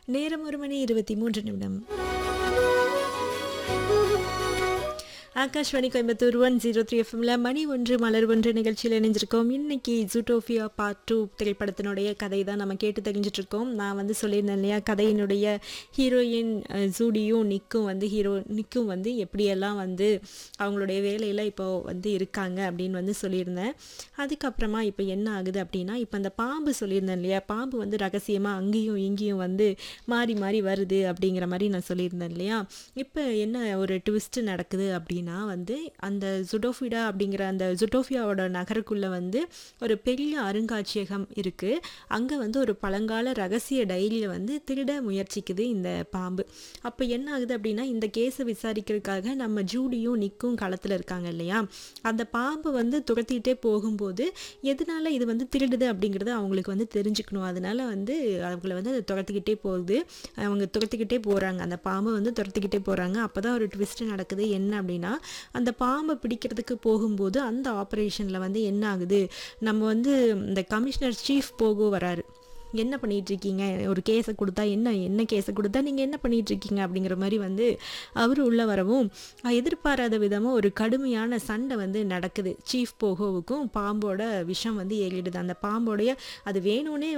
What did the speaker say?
நேரம் ஒரு மணி இருபத்தி மூன்று நிமிடம் Akashvani Coimbatore one zero three எஃப்எம்ல மணி ஒன்று மலர் ஒன்று நிகழ்ச்சியில் இணைஞ்சிருக்கோம் இன்னைக்கு ஜூட்டோஃபியா பார்ட் டூ திரைப்படத்தினுடைய கதை தான் நம்ம கேட்டு தெரிஞ்சிட்டு இருக்கோம் நான் வந்து சொல்லியிருந்தேன் இல்லையா கதையினுடைய ஹீரோயின் அஹ், ஜூடியும் நிக்கும் வந்து ஹீரோ நிக்கும் வந்து எப்படியெல்லாம் வந்து அவங்களுடைய வேலையில் இப்போ வந்து இருக்காங்க அப்படின்னு வந்து சொல்லியிருந்தேன் அதுக்கப்புறமா இப்போ என்ன ஆகுது அப்படின்னா இப்போ அந்த பாம்பு சொல்லியிருந்தேன் இல்லையா பாம்பு வந்து ரகசியமாக அங்கேயும் இங்கேயும் வந்து மாறி மாறி வருது அப்படிங்கிற மாதிரி நான் சொல்லியிருந்தேன் இல்லையா இப்போ என்ன ஒரு ட்விஸ்ட் நடக்குது அப்படின்னா வந்து அந்த ஜுடோஃபிடா அப்படிங்கிற அந்த ஜுடோஃபியாவோட நகருக்குள்ளே வந்து ஒரு பெரிய அருங்காட்சியகம் இருக்குது அங்கே வந்து ஒரு பழங்கால ரகசிய டைரியை வந்து திருட முயற்சிக்குது இந்த பாம்பு அப்போ என்ன ஆகுது அப்படின்னா இந்த கேஸை விசாரிக்கிறதுக்காக நம்ம ஜூடியும் நிக்கும் களத்தில் இருக்காங்க இல்லையா அந்த பாம்பு வந்து துரத்திட்டே போகும்போது எதனால இது வந்து திருடுது அப்படிங்கிறது அவங்களுக்கு வந்து தெரிஞ்சுக்கணும் அதனால வந்து அவங்கள வந்து அது துரத்திக்கிட்டே போகுது அவங்க துரத்திக்கிட்டே போகிறாங்க அந்த பாம்பை வந்து துரத்திக்கிட்டே போகிறாங்க அப்போ தான் ஒரு ட்விஸ்ட் நடக்குது என்ன அப்படின்னா அந்த பாம்பை பிடிக்கிறதுக்கு போகும்போது அந்த ஆப்ரேஷனில் வந்து என்ன ஆகுது நம்ம வந்து இந்த கமிஷனர் சீஃப் போகோ வராரு என்ன பண்ணிட்டு இருக்கீங்க ஒரு கேஸை கொடுத்தா என்ன என்ன கேஸை கொடுத்தா நீங்கள் என்ன பண்ணிட்டு இருக்கீங்க அப்படிங்கிற மாதிரி வந்து அவர் உள்ள வரவும் அஹ், எதிர்பாராத விதமாக ஒரு கடுமையான சண்டை வந்து நடக்குது சீஃப் போகோவுக்கும் பாம்போட விஷம் வந்து ஏறிடுது அந்த பாம்போடைய அது வேணும்னே